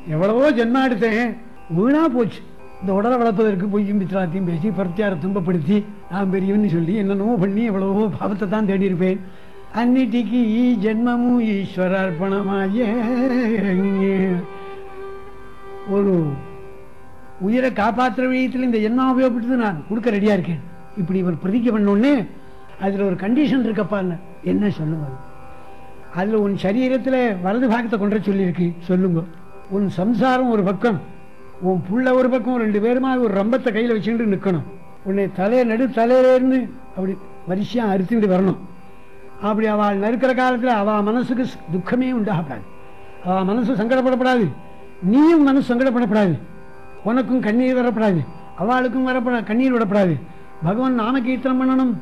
எவ்வளவோ ஜென்மா எடுத்தேன் வீணா போச்சு இந்த உடலை வளர்ப்பதற்கு பொய்யும் பித்ராத்தையும் பேசி பரத்தியாரை துன்பப்படுத்தி நான் பெரியவன்னு சொல்லி என்னென்னமோ பண்ணி எவ்வளவோ பாவத்தை தான் தேடி இருப்பேன் அன்னிட்டிக்கு ஈ ஜென்மமும் ஈஸ்வரார்ப்பணமாய ஒரு உயிரை காப்பாற்றுற விஷயத்தில் இந்த ஜென்மம் உபயோகப்படுத்து நான் கொடுக்க ரெடியா இருக்கேன் இப்படி இவர் பிரதிக்க பண்ணோடனே அதுல ஒரு கண்டிஷன் இருக்கப்பான்னு என்ன சொல்லுங்க அதுல உன் சரீரத்தில் வலது பாகத்தை கொண்டு சொல்லியிருக்கு சொல்லுங்க உன் சம்சாரம் ஒரு பக்கம் உன் புள்ள ஒரு பக்கம் ரெண்டு பேருமா ஒரு ரம்பத்தை கையில் வச்சுக்கிட்டு நிற்கணும் உன்னை தலையை நடு தலையில இருந்து அப்படி வரிசையா அறுத்துக்கிட்டு வரணும் அப்படி அவள் நறுக்கிற காலத்தில் அவள் மனசுக்கு ஸ்- துக்கமே உண்டாகப்படாது அவள் மனசு சங்கடப்படப்படாது நீயும் மனசு சங்கடப்படப்படாது உனக்கும் கண்ணீர் வரப்படாது அவளுக்கும் வரப்பட கண்ணீர் விடப்படாது பகவான் நாம கீர்த்தனம் பண்ணணும்